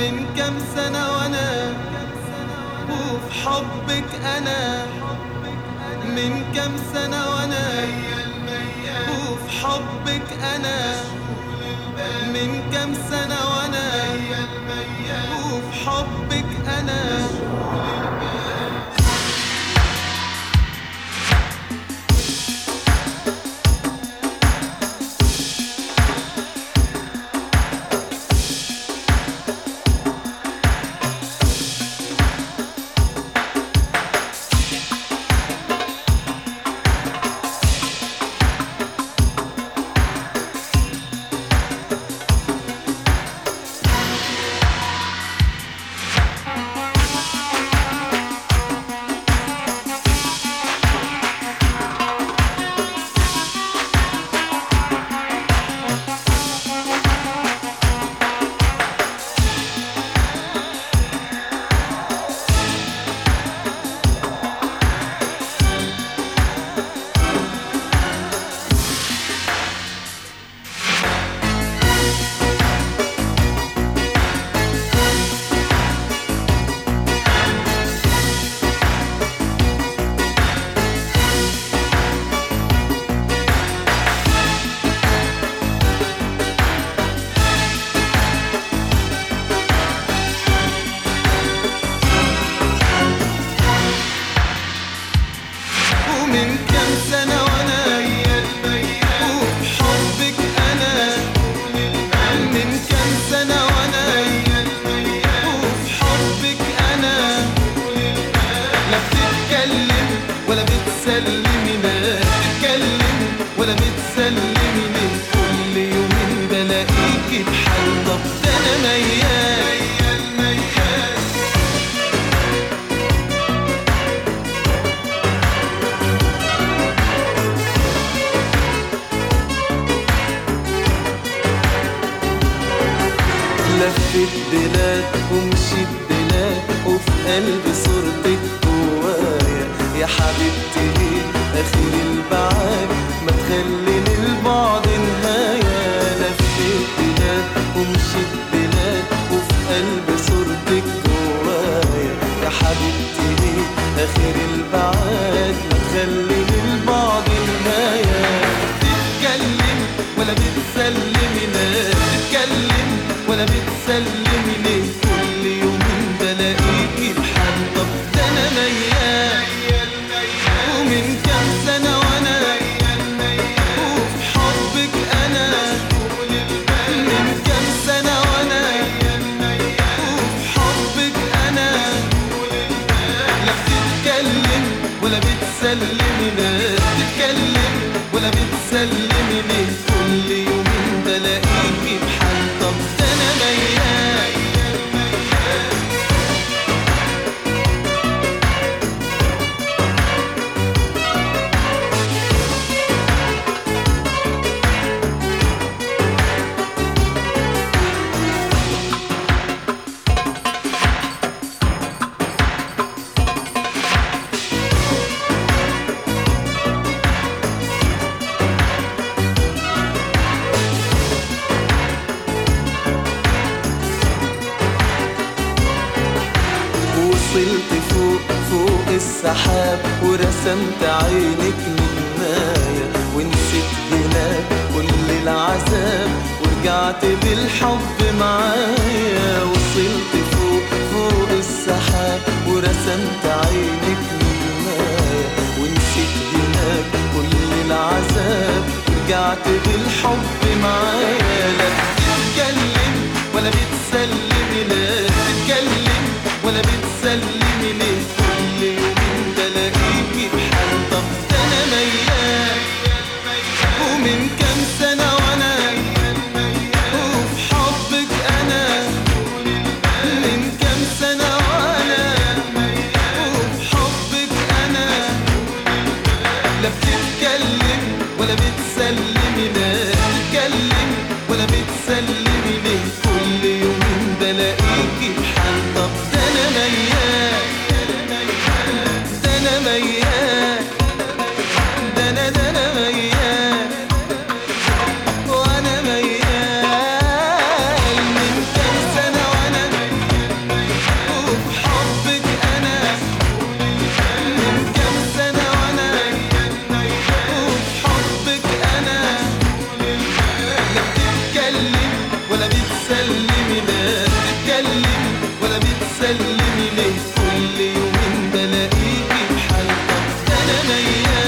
من كام سنة وانا وفي حبك انا من كام سنة وانا وفي حبك انا من كام سنة وانا وفي حبك انا ومن كام سنة وانا وفي حبك انا من كام سنة وانا وفي حبك انا لا بتتكلم ولا بتسلمي لا بتتكلم ولا بتسلمي من كل يومين بلاقيكي بحال طب ده انا ميال ميال لفت بلاد ومشيت بلاد وفي قلبي صورتك جوايا يا حبيبتي ايه اخر البعاد ما تخليني البعد نهاية لفت بلاد ومشيت بلاد وفي قلبي صورتك جوايا يا حبيبتي ايه اخر البعاد ما تخليني البعد نهاية تتكلم ولا بتسلمي لا تتكلم ولا بتسلمي ليه كل يومين بلاقيكي بحال طب ده انا ميال ومن كام سنة وانا وفي حبك انا من كام سنة وانا وفي حبك انا لا بتتكلم ولا بتسلمي لا بتتكلم ولا بتسلمي ليه كل يومين بلاقيكي بحال طب ده انا ميال وصلت فوق فوق السحاب ورسمت عينك نجماية ونسيت هناك كل العذاب ورجعت بالحب معايا وصلت فوق فوق السحاب ورسمت عينك نجماية ونسيت هناك كل العذاب ورجعت بالحب معايا لا بتتكلم ولا بتسلمي لا بتتكلم ولا بتسلمي ليه كل يومين بلاقيكي بحال طب ده انا ميال ومن كام سنة وانا وفي حبك انا من كام سنة وانا وفي حبك انا لا بتتكلم ولا بتسلمي لا بتتكلم انا ميال